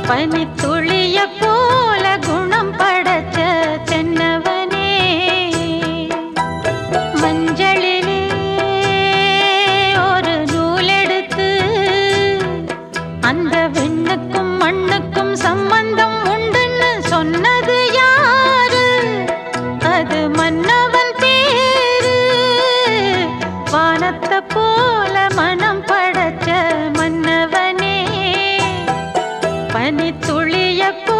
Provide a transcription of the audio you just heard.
பனித்துளிய போல குணம் படைச்ச தென்னவனே மஞ்சளிலே ஒரு நூலெடுத்து அந்த விண்ணுக்கும் மண்ணுக்கும் சம்பந்தம் உண்டுன்னு சொன்னது யாரு அது மன்னவன் பேரு வானத்தை போல மனம் படைச்ச மன்னவனே பனித்துளிய போ